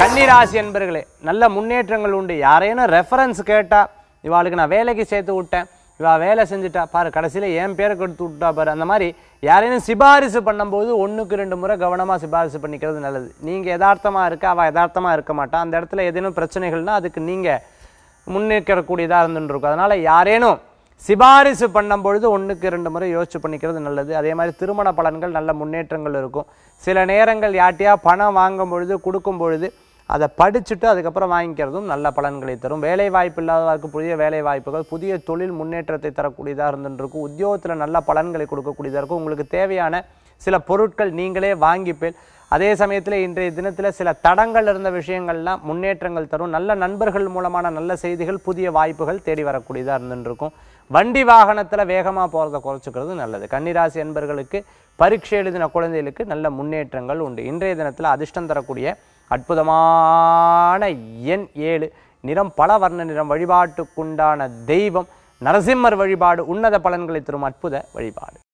கன்னிராசி என்பர்களே நல்ல முன்னேற்றங்கள் உண்டு யாரேனும் ரெஃபரன்ஸ் கேட்டா இவாளுக்கு நான் வேலைக்கு சேர்த்து விட்டேன் இவா வேலை செஞ்சுட்டா பாரு கடைசியில் என் பேரை கொடுத்து விட்டா பாரு அந்த மாதிரி யாரேனும் சிபாரிசு பண்ணும்போது ஒன்றுக்கு ரெண்டு முறை கவனமாக சிபாரிசு பண்ணிக்கிறது நல்லது நீங்கள் யதார்த்தமாக இருக்க அவள் யதார்த்தமாக இருக்க மாட்டா அந்த இடத்துல ஏதேனும் பிரச்சனைகள்னா அதுக்கு நீங்கள் முன்னேற்றக்கூடியதாக இருந்துருக்கும் அதனால் யாரேனும் சிபாரிசு பண்ணும் பொழுது ஒன்றுக்கு ரெண்டு முறை யோசிச்சு பண்ணிக்கிறது நல்லது அதே மாதிரி திருமண பலன்கள் நல்ல முன்னேற்றங்கள் இருக்கும் சில நேரங்கள் யார்ட்டையா பணம் வாங்கும் பொழுது கொடுக்கும் பொழுது அதை படிச்சுட்டு அதுக்கப்புறம் வாங்கிக்கிறதும் நல்ல பலன்களை தரும் வேலை வாய்ப்பு இல்லாதவருக்கு புதிய வேலை வாய்ப்புகள் புதிய தொழில் முன்னேற்றத்தை தரக்கூடியதாக இருந்துருக்கும் உத்தியோகத்தில் நல்ல பலன்களை கொடுக்கக்கூடியதாக இருக்கும் உங்களுக்கு தேவையான சில பொருட்கள் நீங்களே வாங்கிப்பேன் அதே சமயத்தில் இன்றைய தினத்தில் சில தடங்கள் இருந்த விஷயங்கள்லாம் முன்னேற்றங்கள் தரும் நல்ல நண்பர்கள் மூலமான நல்ல செய்திகள் புதிய வாய்ப்புகள் தேடி வரக்கூடியதாக இருந்துருக்கும் வண்டி வாகனத்தில் வேகமாக போகிறத குறைச்சிக்கிறது நல்லது கன்னிராசி என்பர்களுக்கு பரீட்சை எழுதின குழந்தைகளுக்கு நல்ல முன்னேற்றங்கள் உண்டு இன்றைய தினத்தில் அதிர்ஷ்டம் தரக்கூடிய அற்புதமான எண் ஏழு நிறம் பல வர்ண நிறம் வழிபாட்டுக்குண்டான தெய்வம் நரசிம்மர் வழிபாடு உன்னத பலன்களை தரும் அற்புத வழிபாடு